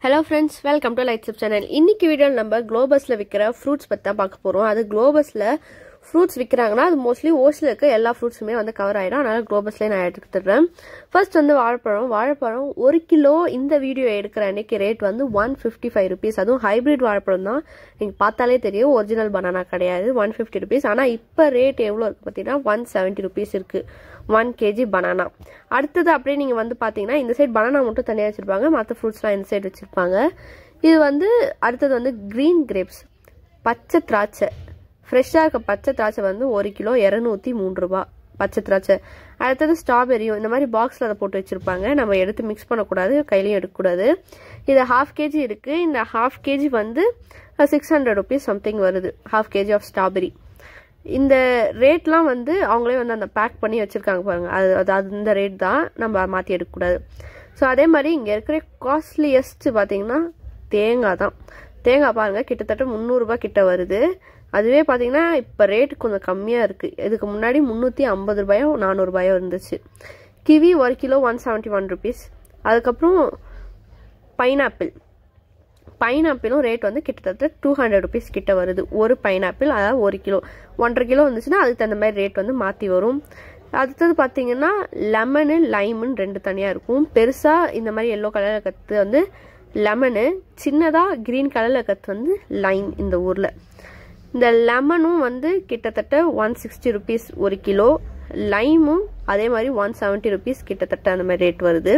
hello friends welcome to light sub channel இன்னைக்கு வீடியோவில் நம்ம குளோபஸில் விற்கிற ஃப்ரூட்ஸ் பற்றி தான் பார்க்க போகிறோம் அது குளோபஸில் ஃப்ரூட்ஸ் விற்கிறாங்கன்னா அது மோஸ்ட்லி ஓஸில் இருக்க எல்லா ஃப்ரூட்ஸுமே வந்து கவர் ஆகிடும் அதனால் குளோபஸ்லேயே நான் எடுத்துக்கிறேன் ஃபர்ஸ்ட் வந்து வாழைப்பழம் வாழைப்பழம் ஒரு கிலோ இந்த வீடியோ எடுக்கிற அன்னைக்கு ரேட் வந்து ஒன் ஃபிஃப்டி ஃபைவ் ருபீஸ் அதுவும் ஹைப்ரிட் வாழைப்பழம் தான் நீங்கள் பார்த்தாலே தெரியும் ஒரிஜினல் பனானா கிடையாது ஒன் ஃபிஃப்டி ருபீஸ் ஆனால் இப்போ ரேட் எவ்வளோ இருக்குது பார்த்தீங்கன்னா ஒன் செவன்ட்டி ருபீஸ் இருக்குது ஒன் கேஜி பனானா அடுத்தது அப்படியே நீங்கள் வந்து பார்த்தீங்கன்னா இந்த சைடு பனானா மட்டும் தனியாக வச்சுருப்பாங்க மற்ற ஃப்ரூட்ஸ்லாம் இந்த சைடு வச்சுருப்பாங்க இது வந்து அடுத்தது வந்து க்ரீன் கிரேப்ஸ் பச்சை திராட்சை ஃப்ரெஷ்ஷாக இருக்க பச்சை திராட்சை வந்து ஒரு கிலோ இரநூத்தி மூணு ரூபா பச்சை திராட்சை அடுத்தது ஸ்ட்ராபெரியும் இந்த மாதிரி பாக்ஸில் அதை போட்டு வச்சுருப்பாங்க நம்ம எடுத்து மிக்ஸ் பண்ணக்கூடாது கையிலையும் எடுக்கக்கூடாது இது ஹாஃப் கேஜி இருக்குது இந்த ஹாஃப் கேஜி வந்து சிக்ஸ் ஹண்ட்ரட் ருபீஸ் சம்திங் வருது ஹாஃப் கேஜி ஆஃப் ஸ்ட்ராபெரி இந்த ரேட்லாம் வந்து அவங்களே வந்து அந்த பேக் பண்ணி வச்சுருக்காங்க பாருங்கள் அது அது அது இந்த ரேட் தான் நம்ம மாற்றி எடுக்கக்கூடாது ஸோ அதே மாதிரி இங்கே இருக்கிற காஸ்ட்லியஸ்ட் பார்த்தீங்கன்னா தேங்காய் தான் தேங்காய் பாருங்கள் கிட்டத்தட்ட முந்நூறுரூபா கிட்ட வருது அதுவே பார்த்தீங்கன்னா இப்போ ரேட்டு கொஞ்சம் கம்மியாக இருக்குது இதுக்கு முன்னாடி முந்நூற்றி ஐம்பது ரூபாயோ நானூறுபாயோ இருந்துச்சு கிவி ஒரு கிலோ ஒன் செவன்ட்டி ஒன் ருபீஸ் அதுக்கப்புறம் பைனாப்பிள் பைனாப்பிளும் ரேட் வந்து கிட்டத்தட்ட டூ ஹண்ட்ரட் ருபீஸ் கிட்ட வருது ஒரு பைனாப்பிள் அதாவது ஒரு கிலோ ஒன்றரை கிலோ வந்துச்சுன்னா அதுக்கு தகுந்த மாதிரி ரேட் வந்து மாற்றி வரும் அடுத்தது பார்த்தீங்கன்னா லெமனு லைமுன்னு ரெண்டு தனியாக இருக்கும் பெருசாக இந்த மாதிரி எல்லோ கலரில் கற்று வந்து லெமனு சின்னதாக க்ரீன் கலரில் கற்று வந்து லைம் இந்த ஊரில் இந்த லெமனும் வந்து கிட்டத்தட்ட ஒன் சிக்ஸ்டி ருபீஸ் ஒரு கிலோ லைமும் அதே மாதிரி ஒன் செவன்ட்டி ருபீஸ் கிட்டத்தட்ட அந்த மாதிரி ரேட் வருது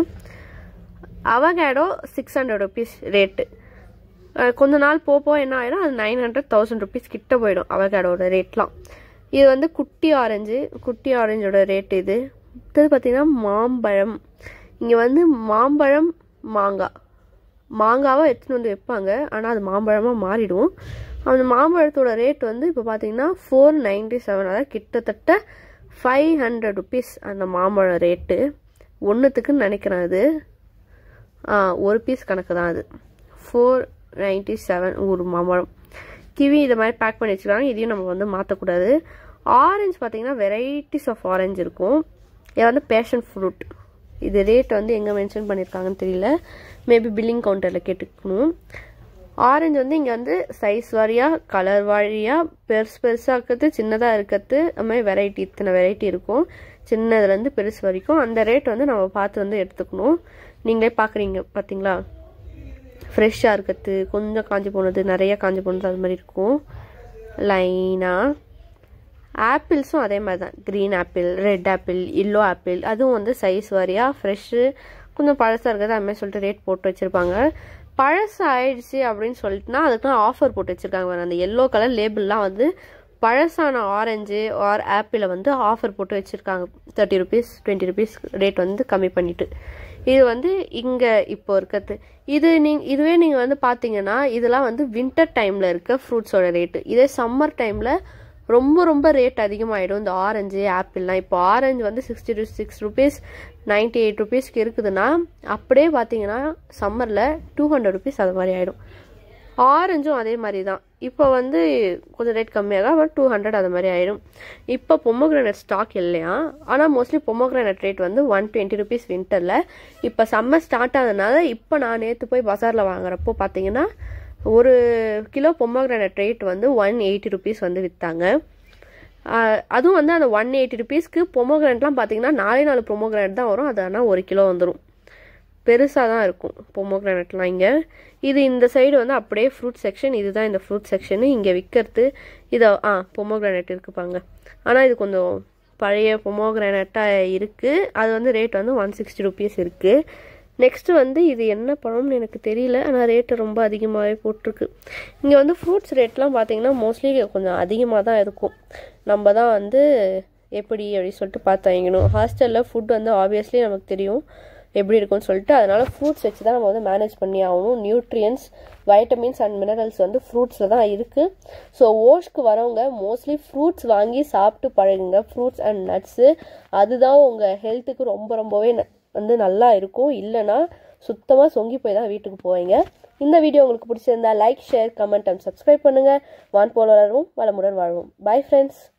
avocado six hundred rupees rate கொஞ்ச நாள் போப்போ என்ன ஆயிடும் அது நைன் ஹண்ட்ரட் தௌசண்ட் ருபீஸ் கிட்ட போயிடும் அவகேடோட ரேட்லாம் இது வந்து குட்டி ஆரஞ்சு குட்டி ஆரஞ்சோட ரேட் இது இது பார்த்தீங்கன்னா மாம்பழம் இங்கே வந்து மாம்பழம் மாங்காய் மாங்காவை எடுத்துன்னு வந்து வைப்பாங்க ஆனால் அது மாம்பழமாக மாறிடும் அந்த மாம்பழத்தோட ரேட் வந்து இப்போ பார்த்தீங்கன்னா ஃபோர் நைன்டி செவன் அதாவது கிட்டத்தட்ட ஃபைவ் ஹண்ட்ரட் ருபீஸ் அந்த மாம்பழம் ரேட்டு ஒன்றுத்துக்குன்னு நினைக்கிறேன் அது ஒரு பீஸ் கணக்கு தான் அது ஃபோர் நைன்டி செவன் ஒரு மாம்பழம் கிவி இதை மாதிரி பேக் பண்ணி வச்சுருக்காங்க இதையும் நம்ம வந்து மாற்றக்கூடாது ஆரஞ்சு பார்த்தீங்கன்னா வெரைட்டிஸ் ஆஃப் ஆரஞ்சு இருக்கும் இது வந்து பேஷன் ஃப்ரூட் இது ரேட் வந்து எங்கே மென்ஷன் பண்ணியிருக்காங்கன்னு தெரியல மேபி பில்லிங் கவுண்டரில் கேட்டுக்கணும் ஆரஞ்சு வந்து இங்கே வந்து சைஸ் வாரியாக கலர் வாரியாக பெருசு பெருசாக இருக்கிறது சின்னதாக இருக்கிறது அது மாதிரி வெரைட்டி இத்தனை வெரைட்டி இருக்கும் சின்னதுலேருந்து பெருசு வரைக்கும் அந்த ரேட் வந்து நம்ம பார்த்து வந்து எடுத்துக்கணும் நீங்களே பார்க்குறீங்க பார்த்தீங்களா ஃப்ரெஷ்ஷாக இருக்கிறது கொஞ்சம் காஞ்சி போனது நிறைய காஞ்சி போனது அது மாதிரி இருக்கும் லைனாக ஆப்பிள்ஸும் அதே மாதிரி தான் green apple red apple yellow apple அதுவும் வந்து சைஸ் வாரியாக ஃப்ரெஷ்ஷு கொஞ்சம் பழசாக இருக்கிறது அது மாதிரி சொல்லிட்டு ரேட் போட்டு வச்சுருப்பாங்க பழசு ஆயிடுச்சு அப்படின்னு சொல்லிட்டுனா அதுக்குலாம் ஆஃபர் போட்டு வச்சுருக்காங்க அந்த எல்லோ கலர் லேபிள்லாம் வந்து பழசான ஆரஞ்சு ஆர் ஆப்பிளை வந்து ஆஃபர் போட்டு வச்சுருக்காங்க thirty rupees twenty rupees rate வந்து கம்மி பண்ணிவிட்டு இது வந்து இங்கே இப்போ இருக்கிறது இது நீங்கள் இதுவே நீங்கள் வந்து பார்த்தீங்கன்னா இதெல்லாம் வந்து வின்டர் டைமில் இருக்க ஃப்ரூட்ஸோட ரேட்டு இதே சம்மர் டைமில் ரொம்ப ரொம்ப ரேட் அதிகமாகிடும் இந்த ஆரஞ்சு ஆப்பிள்லாம் இப்போ ஆரஞ்சு வந்து sixty to six rupees ninety eight ருபீஸ்க்கு இருக்குதுன்னா அப்படியே பார்த்தீங்கன்னா சம்மரில் டூ ஹண்ட்ரட் ருபீஸ் அது மாதிரி ஆகிடும் ஆரஞ்சும் அதே மாதிரி தான் இப்போ வந்து கொஞ்சம் ரேட் கம்மியாக பட் டூ ஹண்ட்ரட் அது மாதிரி ஆயிடும் இப்போ பொம்மோகிரானட் ஸ்டாக் இல்லையா ஆனால் மோஸ்ட்லி பொம்மோகிரானட் ரேட் வந்து ஒன் டுவெண்ட்டி ருபீஸ் வின்டரில் இப்போ சம்மர் ஸ்டார்ட் ஆனதுனால இப்போ நான் நேற்று போய் பஜாரில் வாங்குறப்போ பார்த்தீங்கன்னா ஒரு கிலோ பொம்மோகிரானட் ரேட் வந்து ஒன் எயிட்டி ருபீஸ் வந்து விற்றாங்க அதுவும் வந்து அந்த ஒன் எயிட்டி ருபீஸ்க்கு பொமோகிரானட்லாம் பார்த்தீங்கன்னா நாலே நாலு பொமோகிரானட் தான் வரும் அது ஆனால் ஒரு கிலோ வந்துடும் பெருசாக தான் இருக்கும் பொமோகிரானட்லாம் இங்கே இது இந்த சைடு வந்து அப்படியே ஃப்ரூட் செக்ஷன் இதுதான் இந்த ஃப்ரூட் செக்ஷனு இங்கே விற்கிறது இதை ஆ பொமோகிரானட் இருக்குப்பாங்க ஆனால் இது கொஞ்சம் பழைய பொமோகிரானட்டாக இருக்குது அது வந்து ரேட் வந்து ஒன் சிக்ஸ்டி ருபீஸ் இருக்குது நெக்ஸ்ட்டு வந்து இது என்ன பழம்னு எனக்கு தெரியல ஆனால் ரேட்டு ரொம்ப அதிகமாகவே போட்டிருக்கு இங்கே வந்து ஃப்ரூட்ஸ் ரேட்லாம் பார்த்தீங்கன்னா மோஸ்ட்லி கொஞ்சம் அதிகமாக தான் இருக்கும் நம்ம தான் வந்து எப்படி அப்படின்னு சொல்லிட்டு பார்த்து வாங்கணும் ஹாஸ்டலில் ஃபுட் வந்து ஆப்வியஸ்லி நமக்கு தெரியும் எப்படி இருக்கும்னு சொல்லிட்டு அதனால் ஃப்ரூட்ஸ் வச்சு தான் நம்ம வந்து மேனேஜ் பண்ணி ஆகணும் நியூட்ரியன்ஸ் வைட்டமின்ஸ் அண்ட் மினரல்ஸ் வந்து ஃப்ரூட்ஸில் தான் இருக்குது ஸோ ஓஷ்க்கு வரவங்க மோஸ்ட்லி ஃப்ரூட்ஸ் வாங்கி சாப்பிட்டு பழகுங்க ஃப்ரூட்ஸ் அண்ட் நட்ஸு அதுதான் உங்கள் ஹெல்த்துக்கு ரொம்ப ரொம்பவே வந்து நல்லா இருக்கும் இல்லைனா சுத்தமாக சொங்கி போய் தான் வீட்டுக்கு போவீங்க இந்த வீடியோ உங்களுக்கு பிடிச்சிருந்தா like share comment and subscribe பண்ணுங்கள் வான் போல வளரும் வளமுடன் வாழ்வோம் பை ஃப்ரெண்ட்ஸ்